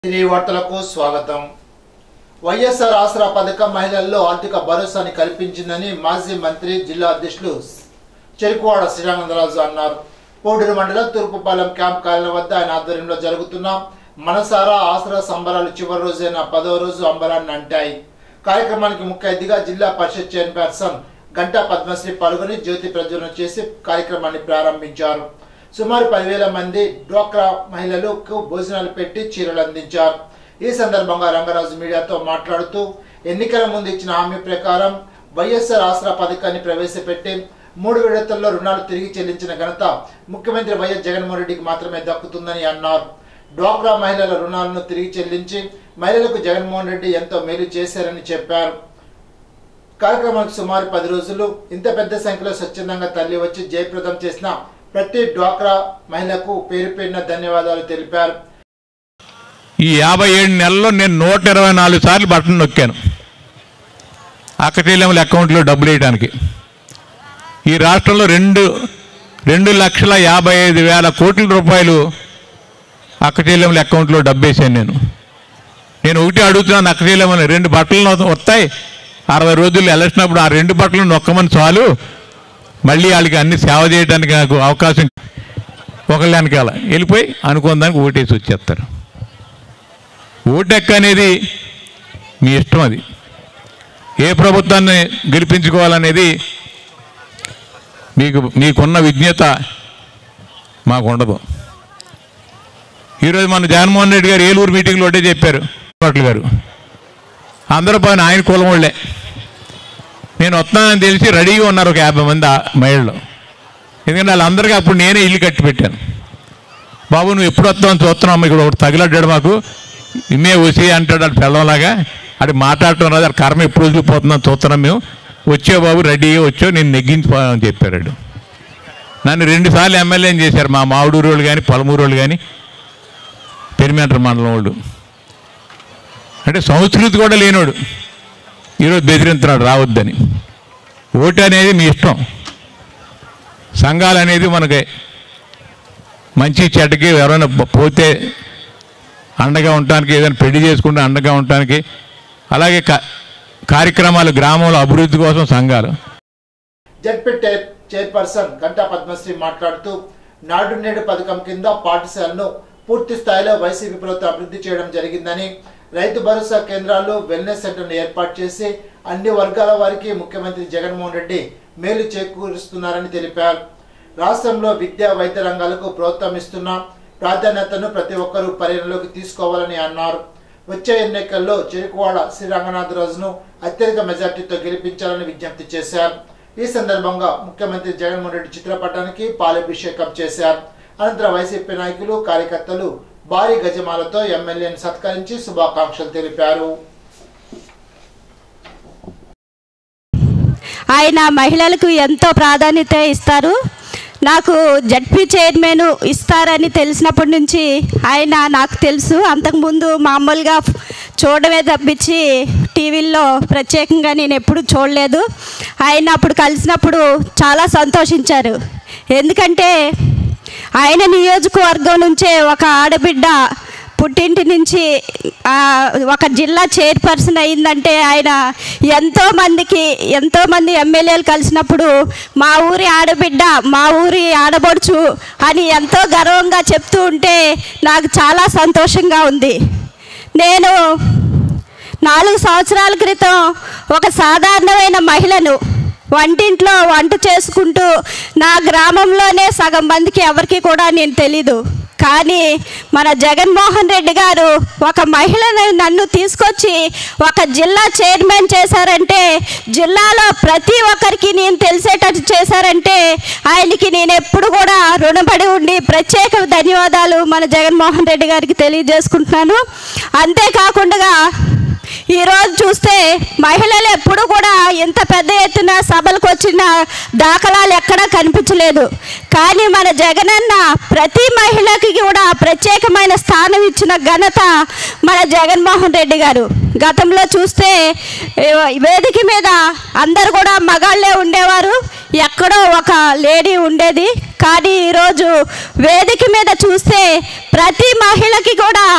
ఈ వార్తలకు స్వాగతం వైఎస్ఆర్ ఆసరా పథకం మహిళల్లో ఆర్థిక భరోసాని కల్పించిందని మాజీ మంత్రి జిల్లా అధ్యక్షులు చెరుకువాడ శ్రీరానందరాజు అన్నారు పోడూరు మండలం తూర్పుపాలెం క్యాంప్ కాలనీ వద్ద ఆయన ఆధ్వర్యంలో జరుగుతున్న మనసారా ఆసరా సంబరాలు చివరి రోజైన పదవ రోజు అంబరాన్ని అంటాయి కార్యక్రమానికి ముఖ్య అతిథిగా జిల్లా పరిషత్ చైర్పర్సన్ గంటా పద్మశ్రీ పాల్గొని జ్యోతి ప్రజ్వలన చేసి కార్యక్రమాన్ని ప్రారంభించారు సుమారు పదివేల మంది డ్వాక్రా మహిళలకు భోజనాలు పెట్టి చీరలు అందించారు ఈ సందర్భంగా రంగరాజు మీడియాతో మాట్లాడుతూ ఎన్నికల ముందు ఇచ్చిన హామీ ప్రకారం వైఎస్ఆర్ ఆసరా పథకాన్ని ప్రవేశపెట్టి మూడు విడతల్లో రుణాలు తిరిగి చెల్లించిన ఘనత ముఖ్యమంత్రి వైఎస్ జగన్మోహన్ రెడ్డికి మాత్రమే దక్కుతుందని అన్నారు డ్వాక్రా మహిళల రుణాలను తిరిగి చెల్లించి మహిళలకు జగన్మోహన్ రెడ్డి ఎంతో మేలు చేశారని చెప్పారు కార్యక్రమానికి సుమారు పది రోజులు ఇంత పెద్ద సంఖ్యలో స్వచ్ఛందంగా తరలి వచ్చి జయప్రదం చేసిన ప్రతి డ్వాక్రా మహిళకు పేరు పేరిన ధన్యవాదాలు తెలిపారు ఈ యాభై ఏడు నెలల్లో నేను నూట ఇరవై నాలుగు సార్లు బటన్ నొక్కాను అక్కచెల్లెముల అకౌంట్లో డబ్బులు వేయడానికి ఈ రాష్ట్రంలో రెండు రెండు లక్షల యాభై ఐదు వేల కోట్ల రూపాయలు అక్కచెల్లెముల అకౌంట్లో డబ్బు వేసాను నేను నేను ఒకటి అడుగుతున్నాను అక్కచెల్లెమని రెండు బట్టలు వస్తాయి అరవై రోజులు ఎలక్షన్ అప్పుడు ఆ రెండు బట్టలు నొక్కమని చాలు మళ్ళీ వాళ్ళకి అన్ని సేవ చేయడానికి నాకు అవకాశం ఒకళ్ళ వెనకాల వెళ్ళిపోయి అనుకున్న ఓటేసి వచ్చేస్తారు ఓటెక్క అనేది మీ ఇష్టం అది ఏ ప్రభుత్వాన్ని గెలిపించుకోవాలనేది మీకు మీకున్న విజ్ఞత మాకు ఉండదు ఈరోజు మన జగన్మోహన్ రెడ్డి గారు ఏలూరు మీటింగ్లో ఒకటే చెప్పారు కోట్ల గారు అందరూ పైన ఆయన కులం వాళ్ళే నేను వస్తానని తెలిసి రెడీగా ఉన్నారు ఒక యాభై మంది ఆ మహిళలు ఎందుకంటే వాళ్ళందరికీ అప్పుడు నేనే ఇల్లు కట్టి పెట్టాను బాబు నువ్వు ఎప్పుడు వస్తావని చూస్తున్నావు ఇక్కడ ఒకటి తగిలడ్డాడు మాకు ఇమ్మే వచ్చి అంటాడు అటు పిల్లలాగా అది మాట్లాడటం రాదు అది కర్మ ఎప్పుడు వదిలిపోతుందని చూస్తున్నాం మేము వచ్చే బాబు రెడీగా వచ్చో నేను నెగ్గించిపోయామని చెప్పారు నన్ను రెండుసార్లు ఎమ్మెల్యేని చేశారు మా మామిడూరు వాళ్ళు కానీ పొలమూరు వాళ్ళు కానీ పెరిమేంటర్ మండలం వాళ్ళు అంటే సంస్కృతి కూడా లేనోడు ఈరోజు బెదిరింతున్నాడు రావద్దని ఓటు అనేది మీ ఇష్టం సంఘాలు అనేది మనకి మంచి చెడ్డకి ఎవరైనా పో- పోతే అండగా ఉండటానికి ఏదైనా పెళ్లి చేసుకుంటే అండగా ఉండటానికి అలాగే కా- కార్యక్రమాలు గ్రామంలో అభివృద్ధి కోసం సంఘాలు జడ్పీ టైప్ చైర్పర్సన్ గంటా పద్మశ్రీ మాట్లాడుతూ నాడు నేడు పథకం కింద పాఠశాలను పూర్తి స్థాయిలో వైసీపీ ప్రభుత్వం అభివృద్ధి చేయడం జరిగిందని రైతు భరోసా కేంద్రాలు వెల్నెస్ సెంటర్ను ఏర్పాటు చేసి అన్ని వర్గాల వారికి ముఖ్యమంత్రి జగన్మోహన్ రెడ్డి మేలు చేకూరుస్తున్నారని తెలిపారు రాష్ట్రంలో విద్యా వైద్య రంగాలకు ప్రోత్సహిస్తున్న ప్రాధాన్యతను ప్రతి ఒక్కరూ పరిగణలోకి తీసుకోవాలని అన్నారు వచ్చే ఎన్నికల్లో చెరుకువాడ శ్రీ రంగనాథరాజును అత్యధిక మెజార్టీతో గెలిపించాలని విజ్ఞప్తి చేశారు ఈ సందర్భంగా ముఖ్యమంత్రి జగన్మోహన్ రెడ్డి చిత్రపటానికి పాలాభిషేకం చేశారు అనంతరం వైసీపీ నాయకులు కార్యకర్తలు భారీ గజమాలతో ఎమ్మెల్యేని సత్కరించి శుభాకాంక్షలు తెలిపారు ఆయన మహిళలకు ఎంతో ప్రాధాన్యత ఇస్తారు నాకు జడ్పీ చైర్మన్ ఇస్తారని తెలిసినప్పటి నుంచి ఆయన నాకు తెలుసు అంతకుముందు మామూలుగా చూడమే తప్పించి టీవీల్లో ప్రత్యేకంగా నేను ఎప్పుడు చూడలేదు ఆయన అప్పుడు కలిసినప్పుడు చాలా సంతోషించారు ఎందుకంటే ఆయన నియోజకవర్గం నుంచే ఒక ఆడబిడ్డ పుట్టింటి నుంచి ఆ, ఒక జిల్లా చైర్పర్సన్ అయిందంటే ఆయన ఎంతో మందికి ఎంతో మంది ఎమ్మెల్యేలు కలిసినప్పుడు మా ఊరి ఆడబిడ్డ మా ఊరి ఆడబడుచు అని ఎంతో గర్వంగా చెప్తూ ఉంటే నాకు చాలా సంతోషంగా ఉంది నేను నాలుగు సంవత్సరాల క్రితం ఒక సాధారణమైన మహిళను వంటింట్లో వంట చేసుకుంటూ నా గ్రామంలోనే సగం మందికి ఎవరికి కూడా నేను తెలీదు కానీ మన జగన్మోహన్ రెడ్డి గారు ఒక మహిళను నన్ను తీసుకొచ్చి ఒక జిల్లా చైర్మన్ చేశారంటే జిల్లాలో ప్రతి ఒక్కరికి నేను తెలిసేటట్టు చేశారంటే ఆయనకి నేను ఎప్పుడు కూడా రుణపడి ఉండి ప్రత్యేక ధన్యవాదాలు మన జగన్మోహన్ రెడ్డి గారికి తెలియజేసుకుంటున్నాను అంతేకాకుండా ఈరోజు చూస్తే మహిళలు ఎప్పుడు కూడా ఇంత పెద్ద ఎత్తున సభలకు వచ్చిన దాఖలాలు ఎక్కడా కనిపించలేదు కానీ మన జగనన్న ప్రతి మహిళకి కూడా ప్రత్యేకమైన స్థానం ఇచ్చిన ఘనత మన జగన్మోహన్ రెడ్డి గారు గతంలో చూస్తే ఏ, వేదిక మీద అందరు కూడా మగాళ్ళే ఉండేవారు ఎక్కడో ఒక లేడీ ఉండేది కానీ ఈరోజు వేదిక మీద చూస్తే ప్రతి మహిళకి కూడా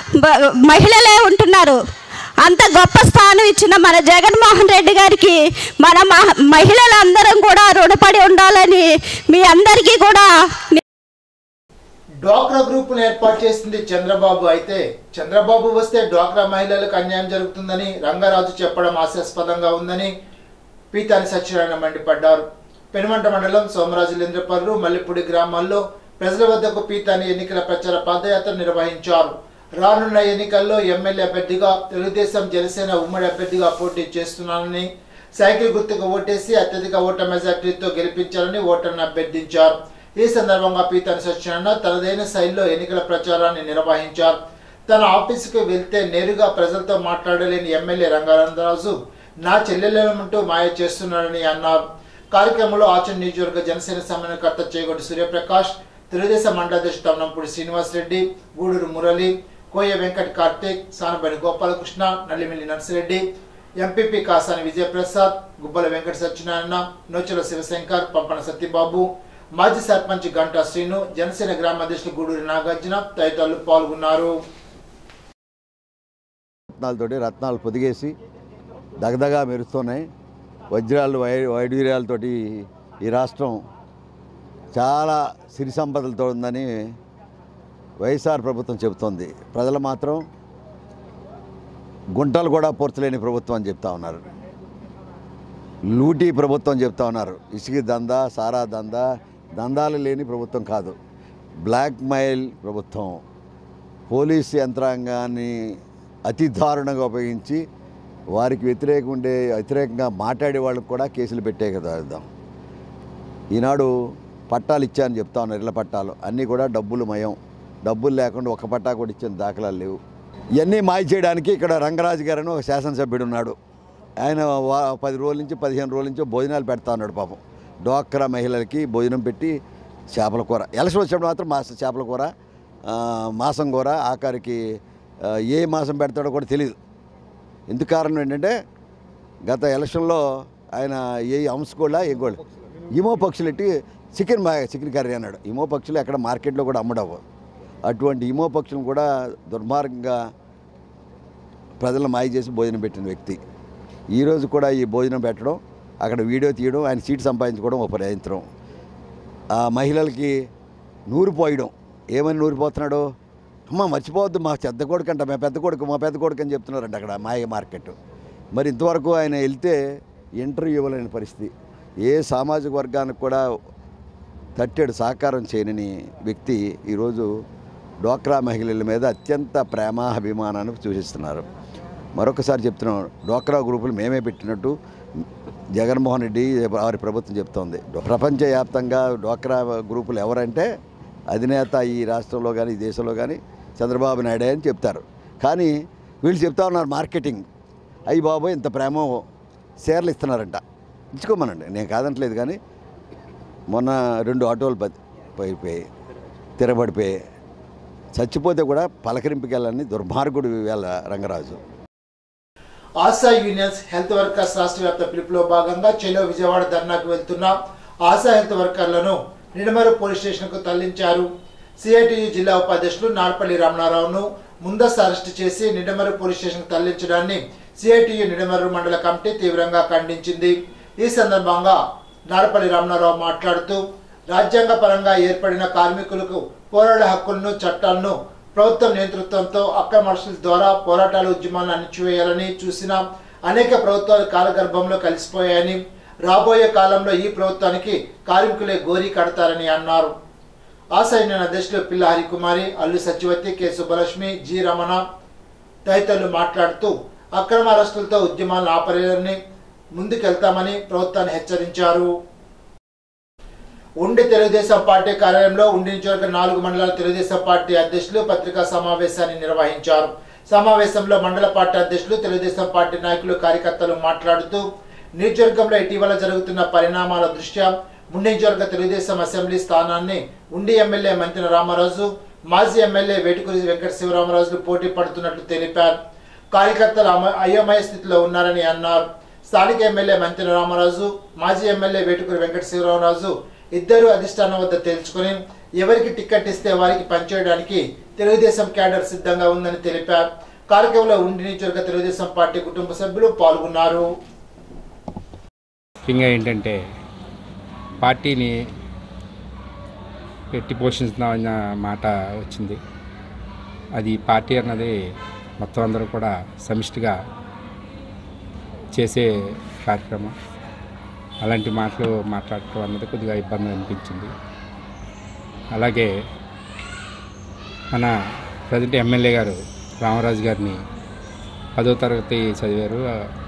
బ- మహిళలే ఉంటున్నారు అంత గొప్ప స్థానం ఇచ్చిన మన జగన్మోహన్ రెడ్డి గారికి మన మహ- మహిళలందరం కూడా రుణపడి ఉండాలని మీ అందరికీ కూడా డ్వాక్రా గ్రూపును ఏర్పాటు చేసింది చంద్రబాబు అయితే చంద్రబాబు వస్తే డ్వాక్రా మహిళలకు అన్యాయం జరుగుతుందని రంగరాజు చెప్పడం హాస్యాస్పదంగా ఉందని పీతాని సత్యనారాయణ మండిపడ్డారు పెనుమంట మండలం సోమరాజులేంద్రపల్లు మల్లిపూడి గ్రామాల్లో ప్రజల వద్దకు పీతాని ఎన్నికల ప్రచార పాదయాత్ర నిర్వహించారు రానున్న ఎన్నికల్లో ఎమ్మెల్యే అభ్యర్థిగా తెలుగుదేశం జనసేన ఉమ్మడి అభ్యర్థిగా పోటీ చేస్తున్నానని సైకిల్ గుర్తుకు ఓటేసి అత్యధిక ఓట్ల మెజార్టీతో గెలిపించాలని ఓటర్ను అభ్యర్థించారు ఈ సందర్భంగా పీతాని సత్యనారాయణ తనదైన శైలిలో ఎన్నికల ప్రచారాన్ని నిర్వహించారు తన ఆఫీసుకు వెళ్తే నేరుగా ప్రజలతో మాట్లాడలేని ఎమ్మెల్యే రంగానందరాజు నా చెల్లెలంటూ మాయ చేస్తున్నాడని అన్నారు కార్యక్రమంలో ఆచరణ నియోజకవర్గ జనసేన సమన్వయకర్త చేగొడ్డి సూర్యప్రకాష్ తెలుగుదేశం మండలాధ్యక్షుడు తమ్మంపూడి శ్రీనివాస్ రెడ్డి గూడూరు మురళి కోయ వెంకట్ కార్తీక్ సానబడి గోపాలకృష్ణ నల్లిమిల్లి నర్సిరెడ్డి ఎంపీపీ కాసాని విజయప్రసాద్ గుబ్బల వెంకట సత్యనారాయణ నోచల శివశంకర్ పంపన సత్యబాబు మాజీ సర్పంచ్ గంటా శ్రీను జనసేన గ్రామ అధ్యక్షులు గూడూరి నాగార్జున తదితరులు పాల్గొన్నారు రత్నాలతోటి రత్నాలు పొదిగేసి దగదగా మెరుస్తున్నాయి వజ్రాలు వై వైడూర్యాలతోటి ఈ రాష్ట్రం చాలా సిరి సంపదలతో ఉందని వైఎస్ఆర్ ప్రభుత్వం చెబుతోంది ప్రజలు మాత్రం గుంటలు కూడా పూర్చలేని ప్రభుత్వం అని చెప్తా ఉన్నారు లూటీ ప్రభుత్వం చెప్తా ఉన్నారు ఇసుక దందా సారా దందా దందాలు లేని ప్రభుత్వం కాదు బ్లాక్ మెయిల్ ప్రభుత్వం పోలీసు యంత్రాంగాన్ని అతి దారుణంగా ఉపయోగించి వారికి వ్యతిరేకంగా ఉండే వ్యతిరేకంగా మాట్లాడే వాళ్ళకు కూడా కేసులు పెట్టే కదా అర్థం ఈనాడు పట్టాలు ఇచ్చానని చెప్తా ఉన్నారు ఇళ్ళ పట్టాలు అన్నీ కూడా డబ్బులు మయం డబ్బులు లేకుండా ఒక పట్టా కూడా ఇచ్చిన దాఖలాలు లేవు ఇవన్నీ మాయ చేయడానికి ఇక్కడ రంగరాజు గారు అని ఒక శాసనసభ్యుడు ఉన్నాడు ఆయన వా- పది రోజుల నుంచి పదిహేను రోజుల నుంచి భోజనాలు పెడతా ఉన్నాడు పాపం డోక్రా మహిళలకి భోజనం పెట్టి చేపల కూర ఎలక్షన్ వచ్చినప్పుడు మాత్రం మాస చేపల కూర ఆ, మాసం కూర ఆఖరికి ఆ, ఏ మాసం పెడతాడో కూడా తెలియదు ఎందుకు కారణం ఏంటంటే గత ఎలక్షన్లో ఆయన ఏ హంస కూడా ఏ గోల్డ్ ఇమో పక్షులు ఎట్టి చికెన్ మా చికెన్ కర్రీ అన్నాడు ఇమో పక్షులు ఎక్కడ మార్కెట్లో కూడా అమ్మడవు అటువంటి ఇమో పక్షులను కూడా దుర్మార్గంగా ప్రజలను మాయ చేసి భోజనం పెట్టిన వ్యక్తి ఈరోజు కూడా ఈ భోజనం పెట్టడం అక్కడ వీడియో తీయడం ఆయన సీట్ సంపాదించుకోవడం ఒక ప్రయత్నం ఆ మహిళలకి నూరు పోయడం ఏమని నూరిపోతున్నాడు అమ్మ మర్చిపోవద్దు మా పెద్ద కొడుకు అంట మా పెద్ద కొడుకు మా పెద్ద కొడుకు అని చెప్తున్నారంట అక్కడ మాయ మార్కెట్ మరి ఇంతవరకు ఆయన వెళ్తే ఇంటర్వ్యూ ఇవ్వలేని పరిస్థితి ఏ సామాజిక వర్గానికి కూడా తట్టెడు సహకారం చేయని వ్యక్తి ఈరోజు డోక్రా మహిళల మీద అత్యంత ప్రేమ అభిమానాన్ని సూచిస్తున్నారు మరొకసారి చెప్తున్నాం డోక్రా గ్రూపులు మేమే పెట్టినట్టు జగన్మోహన్ రెడ్డి వారి ప్రభుత్వం చెప్తోంది ప్రపంచవ్యాప్తంగా డోక్రా గ్రూపులు ఎవరంటే అధినేత ఈ రాష్ట్రంలో కానీ ఈ దేశంలో కానీ చంద్రబాబు నాయుడే అని చెప్తారు కానీ వీళ్ళు చెప్తా ఉన్నారు మార్కెటింగ్ అయ్యి బాబు ఇంత ప్రేమ షేర్లు ఇస్తున్నారంట ఇచ్చుకోమనండి నేను కాదంటలేదు కానీ మొన్న రెండు ఆటోలు ప- పోయిపోయి తిరబడిపోయి చచ్చిపోతే కూడా పలకరింపుకి వెళ్ళని దుర్మార్గుడు వేళ Rangaraju ASHA unions health workers రాష్ట్ర వ్యాప్త పిలుపులో భాగంగా చెలో విజయవాడ ధర్నాకు వెళ్తున్న ఆశా హెల్త్ వర్కర్లను నిడమరు పోలీస్ స్టేషన్కు తరలించారు సిఐటియు జిల్లా ఉపాధ్యక్షులు నార్పల్లి రమణారావును ముందస్తు అరెస్టు చేసి నిడమరు పోలీస్ స్టేషన్కు తరలించడాన్ని సిఐటియు నిడమరు మండల కమిటీ తీవ్రంగా ఖండించింది ఈ సందర్భంగా నార్పల్లి రమణారావు మాట్లాడుతూ రాజ్యాంగ పరంగా ఏర్పడిన కార్మికులకు పోరాడే హక్కులను చట్టాలను ప్రభుత్వం నేతృత్వంతో అక్రమ అరెస్టుల ద్వారా పోరాటాల ఉద్యమాలను అణిచివేయాలని చూసిన అనేక ప్రభుత్వాలు కాలగర్భంలో కలిసిపోయాయని రాబోయే కాలంలో ఈ ప్రభుత్వానికి కార్మికులే గోరి కడతారని అన్నారు ఆ సైన్య అధ్యక్షులు పిల్ల హరికుమారి అల్లు సత్యవతి కె సుబ్బలక్ష్మి జి రమణ తదితరులు మాట్లాడుతూ అక్రమ అరెస్టులతో ఉద్యమాలను ఆపలేరని ముందుకెళ్తామని ప్రభుత్వాన్ని హెచ్చరించారు ఉండి తెలుగుదేశం పార్టీ కార్యాలయంలో ఉండి నియోజకవర్గ నాలుగు మండలాల తెలుగుదేశం పార్టీ అధ్యక్షులు పత్రికా సమావేశాన్ని నిర్వహించారు సమావేశంలో మండల పార్టీ అధ్యక్షులు తెలుగుదేశం పార్టీ నాయకులు కార్యకర్తలు మాట్లాడుతూ నియోజకవర్గంలో ఇటీవల జరుగుతున్న పరిణామాల దృష్ట్యా ఉండి నియోజకవర్గ తెలుగుదేశం అసెంబ్లీ స్థానాన్ని ఉండి ఎమ్మెల్యే మంతిన రామరాజు మాజీ ఎమ్మెల్యే వేటుకురి వెంకట శివరామరాజులు పోటీ పడుతున్నట్లు తెలిపారు కార్యకర్తలు అమ- అయోమయ స్థితిలో ఉన్నారని అన్నారు స్థానిక ఎమ్మెల్యే మంతిన రామరాజు మాజీ ఎమ్మెల్యే వేటుకురి వెంకట శివరామరాజు ఇద్దరు అధిష్టానం వద్ద తేల్చుకుని ఎవరికి టికెట్ ఇస్తే వారికి పనిచేయడానికి తెలుగుదేశం క్యాడర్ సిద్ధంగా ఉందని తెలిపారు కార్యక్రమంలో ఉండి నియోజకవర్గ తెలుగుదేశం పార్టీ కుటుంబ సభ్యులు పాల్గొన్నారు ముఖ్యంగా ఏంటంటే పార్టీని పెట్టి పోషిస్తున్నామన్న మాట వచ్చింది అది పార్టీ అన్నది మొత్తం అందరూ కూడా సమిష్టిగా చేసే కార్యక్రమం అలాంటి మాటలు మాట్లాడటం అన్నది కొద్దిగా ఇబ్బంది అనిపించింది అలాగే మన ప్రజెంట్ ఎమ్మెల్యే గారు రామరాజు గారిని పదో తరగతి చదివారు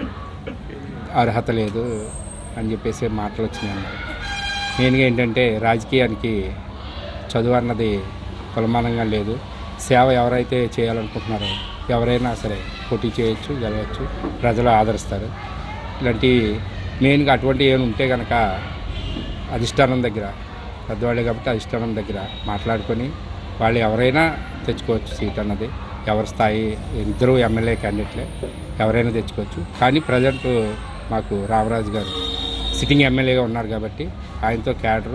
అర్హత లేదు అని చెప్పేసి మాటలు వచ్చినాయి అన్నారు మెయిన్గా ఏంటంటే రాజకీయానికి చదువు అన్నది కొలమానంగా లేదు సేవ ఎవరైతే చేయాలనుకుంటున్నారో ఎవరైనా సరే పోటీ చేయొచ్చు గెలవచ్చు ప్రజలు ఆదరిస్తారు ఇలాంటి మెయిన్గా అటువంటి ఏమైనా ఉంటే కనుక అధిష్టానం దగ్గర పెద్దవాళ్ళే కాబట్టి అధిష్టానం దగ్గర మాట్లాడుకొని వాళ్ళు ఎవరైనా తెచ్చుకోవచ్చు సీట్ అన్నది ఎవరి స్థాయి ఇద్దరు ఎమ్మెల్యే క్యాండిడేట్లే ఎవరైనా తెచ్చుకోవచ్చు కానీ ప్రజెంట్ మాకు రామరాజు గారు సిట్టింగ్ ఎమ్మెల్యేగా ఉన్నారు కాబట్టి ఆయనతో క్యాడరు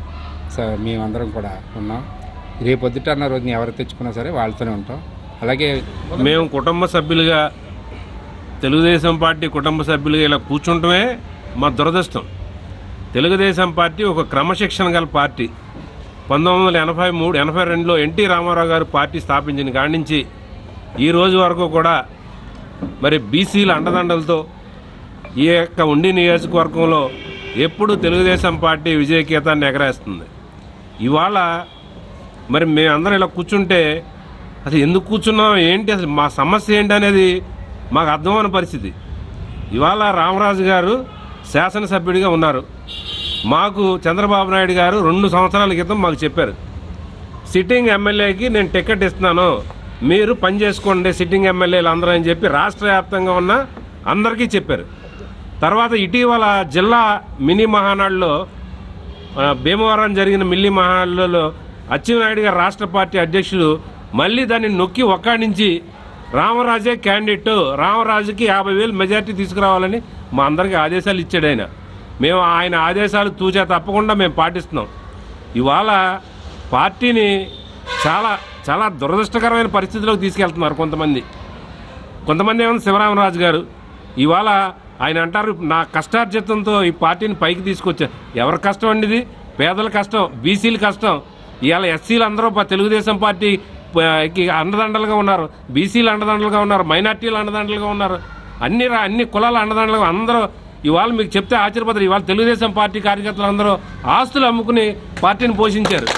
స- మేమందరం కూడా ఉన్నాం రేపు పొద్దుట అన్న రోజున ఎవరు తెచ్చుకున్నా సరే వాళ్ళతోనే ఉంటాం అలాగే మేము కుటుంబ సభ్యులుగా తెలుగుదేశం పార్టీ కుటుంబ సభ్యులుగా ఇలా కూర్చుంటమే మా దురదృష్టం తెలుగుదేశం పార్టీ ఒక క్రమశిక్షణ గల పార్టీ పంతొమ్మిది వందల ఎనభై మూడు ఎనభై రెండులో ఎన్టీ రామారావు గారు పార్టీ స్థాపించిన కాడి నుంచి ఈ రోజు వరకు కూడా మరి బీసీల అండదండలతో ఈ యొక్క ఉండి నియోజకవర్గంలో ఎప్పుడు తెలుగుదేశం పార్టీ విజయకేతాన్ని ఎగరేస్తుంది ఇవాళ మరి మేమందరం ఇలా కూర్చుంటే అసలు ఎందుకు కూర్చున్నాం ఏంటి అసలు మా సమస్య ఏంటి అనేది మాకు అర్థమైన పరిస్థితి ఇవాళ రామరాజు గారు శాసనసభ్యుడిగా ఉన్నారు మాకు చంద్రబాబు నాయుడు గారు రెండు సంవత్సరాల క్రితం మాకు చెప్పారు సిట్టింగ్ ఎమ్మెల్యేకి నేను టికెట్ ఇస్తున్నాను మీరు పని చేసుకోండి సిట్టింగ్ ఎమ్మెల్యేలు అందరూ అని చెప్పి రాష్ట్ర వ్యాప్తంగా ఉన్న అందరికీ చెప్పారు తర్వాత ఇటీవల జిల్లా మినీ మహానాడులో ఆ, భీమవరం జరిగిన మిల్లి మహానాడులో అచ్చెన్నాయుడు గారు రాష్ట్ర పార్టీ అధ్యక్షులు మళ్ళీ దాన్ని నొక్కి ఒక్కాడించి రామరాజే క్యాండిడేట్ రామరాజుకి యాభై వేలు మెజార్టీ తీసుకురావాలని మా అందరికీ ఆదేశాలు ఇచ్చాడు ఆయన మేము ఆయన ఆదేశాలు తూచా తప్పకుండా మేము పాటిస్తున్నాం ఇవాళ పార్టీని చాలా చాలా దురదృష్టకరమైన పరిస్థితిలోకి తీసుకెళ్తున్నారు కొంతమంది కొంతమంది ఏమన్నా శివరామరాజు గారు ఇవాళ ఆయన అంటారు నా కష్టార్జితంతో ఈ పార్టీని పైకి తీసుకొచ్చా ఎవరి కష్టం అండి ఇది పేదల కష్టం బీసీల కష్టం ఇవాళ ఎస్సీలు అందరూ ప- తెలుగుదేశం పార్టీ ప- కి అండదండలుగా ఉన్నారు బీసీలు అండదండలుగా ఉన్నారు మైనార్టీలు అండదండలుగా ఉన్నారు అన్ని రా- అన్ని కులాల అండదండలుగా అందరూ ఇవాళ మీకు చెప్తే ఆశ్చర్యపోతారు ఇవాళ తెలుగుదేశం పార్టీ కార్యకర్తలు అందరూ ఆస్తులు అమ్ముకుని పార్టీని పోషించారు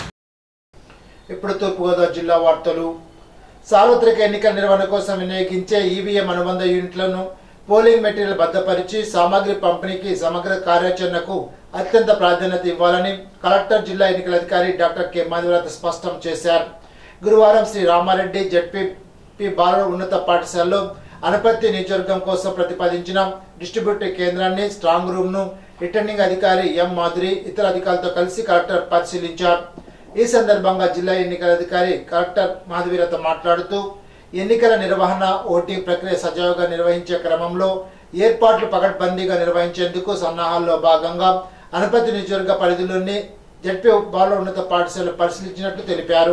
ఇప్పుడు తూర్పుగోదావరి జిల్లా వార్తలు సార్వత్రిక ఎన్నికల నిర్వహణ కోసం వినియోగించే ఈవీఎం అనుబంధ యూనిట్లను పోలింగ్ మెటీరియల్ భద్రపరిచి సామాగ్రి పంపిణీకి సమగ్ర కార్యాచరణకు అత్యంత ప్రాధాన్యత ఇవ్వాలని కలెక్టర్ జిల్లా ఎన్నికల అధికారి డాక్టర్ కె మధురత స్పష్టం చేశారు గురువారం శ్రీ రామారెడ్డి జడ్పీ పి బాలుర ఉన్నత పాఠశాలలో అనపర్తి నియోజకవర్గం కోసం ప్రతిపాదించిన డిస్ట్రిబ్యూటరీ కేంద్రాన్ని స్ట్రాంగ్ రూమ్ ను రిటర్నింగ్ అధికారి ఎం మాధురి ఇతర అధికారులతో కలిసి కలెక్టర్ పరిశీలించారు ఈ సందర్భంగా జిల్లా ఎన్నికల అధికారి కలెక్టర్ మాధవీరత మాట్లాడుతూ ఎన్నికల నిర్వహణ ఓటింగ్ ప్రక్రియ సజావుగా నిర్వహించే క్రమంలో ఏర్పాట్లు పకడ్బందీగా నిర్వహించేందుకు సన్నాహాల్లో భాగంగా అనపతి నియోజకవర్గ పరిధిలోని జడ్పీ బాల ఉన్నత పాఠశాల పరిశీలించినట్లు తెలిపారు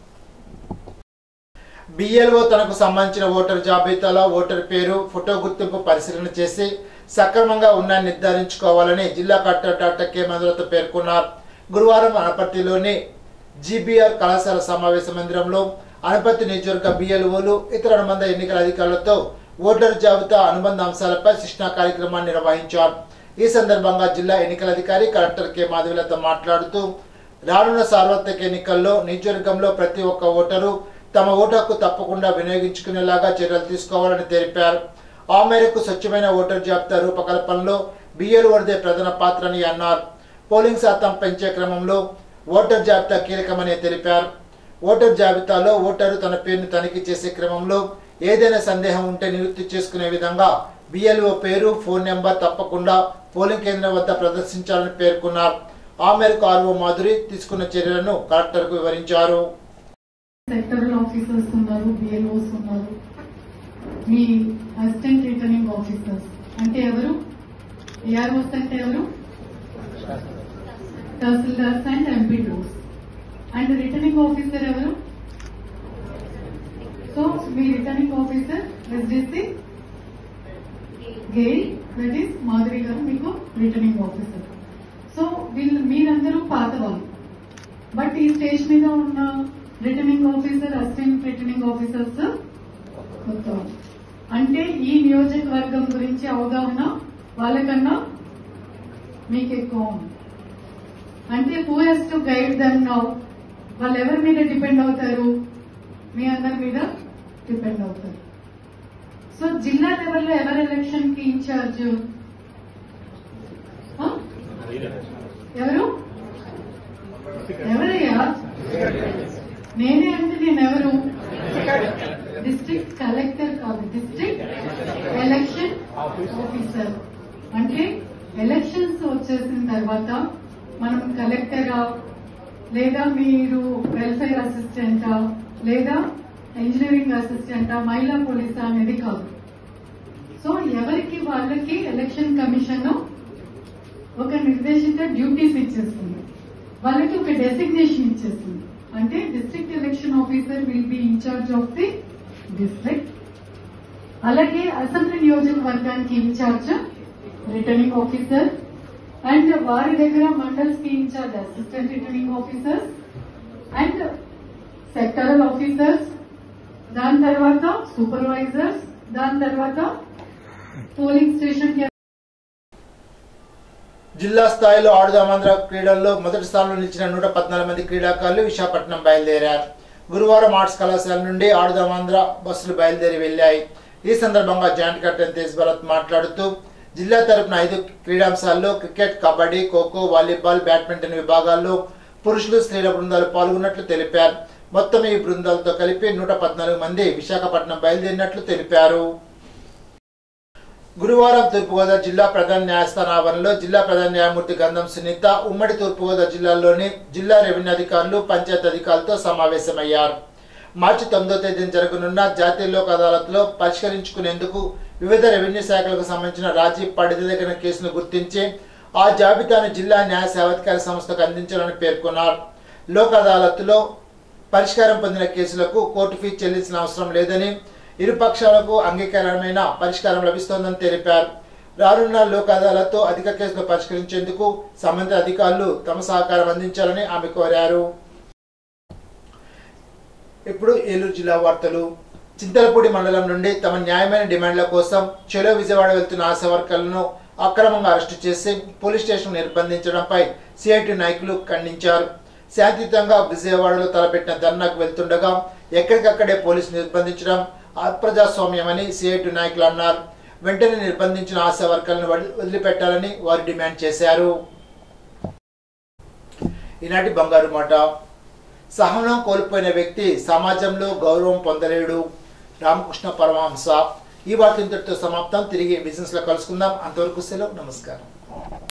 బిఎల్ఓ తనకు సంబంధించిన ఓటర్ జాబితాలో ఓటర్ పేరు ఫోటో గుర్తింపు పరిశీలన చేసి సక్రమంగా ఉన్నాయని నిర్ధారించుకోవాలని జిల్లా కలెక్టర్ డాక్టర్ కె మధురత పేర్కొన్నారు గురువారం అనపర్తిలోని జీబీఆర్ కళాశాల సమావేశ మందిరంలో అనపర్తి నియోజకవర్గ బిఎల్ఓలు ఇతర అనుబంధ ఎన్నికల అధికారులతో ఓటర్ జాబితా అనుబంధ అంశాలపై శిక్షణా కార్యక్రమాన్ని నిర్వహించారు ఈ సందర్భంగా జిల్లా ఎన్నికల అధికారి కలెక్టర్ కె మాధవిలత మాట్లాడుతూ రానున్న సార్వత్రిక ఎన్నికల్లో నియోజకవర్గంలో ప్రతి ఒక్క ఓటరు తమ ఓటు హక్కు తప్పకుండా వినియోగించుకునేలాగా చర్యలు తీసుకోవాలని తెలిపారు ఆ మేరకు స్వచ్ఛమైన ఓటర్ జాబితా రూపకల్పనలో బిఎల్ వరదే ప్రధాన పాత్రని అన్నారు పోలింగ్ శాతం పెంచే క్రమంలో ఓటర్ జాబితా కీలకమని తెలిపారు ఓటర్ జాబితాలో ఓటరు తన పేరును తనిఖీ చేసే క్రమంలో ఏదైనా సందేహం ఉంటే నివృత్తి చేసుకునే విధంగా బిఎల్ఓ పేరు ఫోన్ నెంబర్ తప్పకుండా పోలింగ్ కేంద్రం వద్ద ప్రదర్శించాలని పేర్కొన్నారు ఆ మేరకు ఆర్ఓ మాధురి తీసుకున్న చర్యలను కలెక్టర్కు వివరించారు సెక్టరల్ ఆఫీసర్స్ ఉన్నారు బిఎల్ఓస్ ఉన్నారు మీ అసిస్టెంట్ రిటర్నింగ్ ఆఫీసర్స్ అంటే ఎవరు ఏఆర్ఓస్ అంటే ఎవరు tahsildars and MPDOs and returning officer ఎవరు మీ returning officer SDC Gail that is Madhuri garu మీకు రిటర్నింగ్ ఆఫీసర్ సో వీళ్ళు మీరందరూ పాత వాళ్ళు బట్ ఈ స్టేజ్ మీద ఉన్న returning officer assistant returning officers కొత్త వాళ్ళు. అంటే ఈ నియోజకవర్గం గురించి అవగాహన వాళ్ళకన్నా మీకు ఎక్కువ ఉంది అంటే who has to guide them now వాళ్ళు ఎవరి మీద డిపెండ్ అవుతారు మీ అందరి మీద డిపెండ్ అవుతారు సో జిల్లా లెవెల్లో ఎవరు ఎలక్షన్ కి ఇన్ఛార్జ్ ఆ? ఎవరు ఎవరయ్యా నేనే అంటే నేను ఎవరు డిస్ట్రిక్ట్ కలెక్టర్ కాదు డిస్ట్రిక్ట్ ఎలక్షన్ ఆఫీసర్ అంటే ఎలక్షన్స్ వచ్చేసిన తర్వాత మనం కలెక్టరా లేదా మీరు వెల్ఫేర్ అసిస్టెంటా లేదా ఇంజనీరింగ్ అసిస్టెంటా మహిళా పోలీసా అనేది కాదు సో ఎవరికి వాళ్ళకి ఎలక్షన్ కమిషన్ ఒక నిర్దేశిత డ్యూటీస్ ఇచ్చేస్తుంది వాళ్ళకి ఒక డెసిగ్నేషన్ ఇచ్చేస్తుంది అంటే district election officer will be incharge of the district అలాగే అసెంబ్లీ నియోజకవర్గానికి ఇన్ఛార్జ్ రిటర్నింగ్ ఆఫీసర్ అండ్ వారి దగ్గర మండల్స్ కి incharge assistant returning officers and sectoral officers దాని తర్వాత సూపర్వైజర్స్ దాని తర్వాత పోలింగ్ స్టేషన్ కి జిల్లా స్థాయిలో ఆడుదామంధ్ర క్రీడల్లో మొదటి స్థానంలో నిలిచిన నూట పద్నాలుగు మంది క్రీడాకారులు విశాఖపట్నం బయలుదేరారు గురువారం ఆర్ట్స్ కళాశాల నుండి ఆడుదామాంధ్ర బస్సులు బయలుదేరి వెళ్లాయి ఈ సందర్భంగా జాయింట్ కెప్టెన్ తేజ్ భరత్ మాట్లాడుతూ జిల్లా తరపున ఐదు క్రీడాంశాల్లో cricket kabaddi kho kho volleyball badminton విభాగాల్లో పురుషులు స్త్రీల బృందాలు పాల్గొన్నట్లు తెలిపారు మొత్తం ఈ బృందాలతో కలిపి నూట పద్నాలుగు మంది విశాఖపట్నం బయలుదేరినట్లు తెలిపారు గురువారం తూర్పుగోదావరి జిల్లా ప్రధాన న్యాయస్థాన ఆవరణలో జిల్లా ప్రధాన న్యాయమూర్తి గంధం సునీత ఉమ్మడి తూర్పుగోదావరి జిల్లాలోని జిల్లా రెవెన్యూ అధికారులు పంచాయతీ అధికారులతో సమావేశమయ్యారు మార్చి తొమ్మిదో తేదీన జరగనున్న జాతీయ లోక్ అదాలత్లో పరిష్కరించుకునేందుకు వివిధ రెవెన్యూ శాఖలకు సంబంధించిన రాజీ పడిదగిన కేసును గుర్తించి ఆ జాబితాను జిల్లా న్యాయ సేవాధికార సంస్థకు అందించాలని పేర్కొన్నారు లోక్ అదాలత్లో పరిష్కారం పొందిన కేసులకు కోర్టు ఫీజు చెల్లించిన అవసరం లేదని ఇరు పక్షాలకు అంగీకారమైన పరిష్కారం లభిస్తోందని తెలిపారు రానున్న లోక్ అదాలత్తో అధిక కేసులు పరిష్కరించేందుకు సంబంధిత అధికారులు తమ సహకారం అందించాలని ఆమె కోరారు ఇప్పుడు ఏలూరు జిల్లా వార్తలు చింతలపూడి మండలం నుండి తమ న్యాయమైన డిమాండ్ల కోసం చెలో విజయవాడ వెళ్తున్న ఆశా వర్కర్లను అక్రమంగా అరెస్టు చేసి పోలీస్ స్టేషన్ నిర్బంధించడంపై సిఐటి నాయకులు ఖండించారు శాంతియుతంగా విజయవాడలో తలపెట్టిన ధర్నాకు వెళ్తుండగా ఎక్కడికక్కడే పోలీసు నిర్బంధించడం అప్రజాస్వామ్యమని సిఐటి నాయకులు అన్నారు వెంటనే నిర్బంధించిన ఆశా వర్కర్లను వదిలి- వదిలిపెట్టాలని వారు డిమాండ్ చేశారు ఈనాటి బంగారు మాట సహనం కోల్పోయిన వ్యక్తి సమాజంలో గౌరవం పొందలేడు రామకృష్ణ పరమహంస ఈ వార్త ఇంతటితో సమాప్తం తిరిగి బిజినెస్ లో కలుసుకుందాం అంతవరకు సెలవు నమస్కారం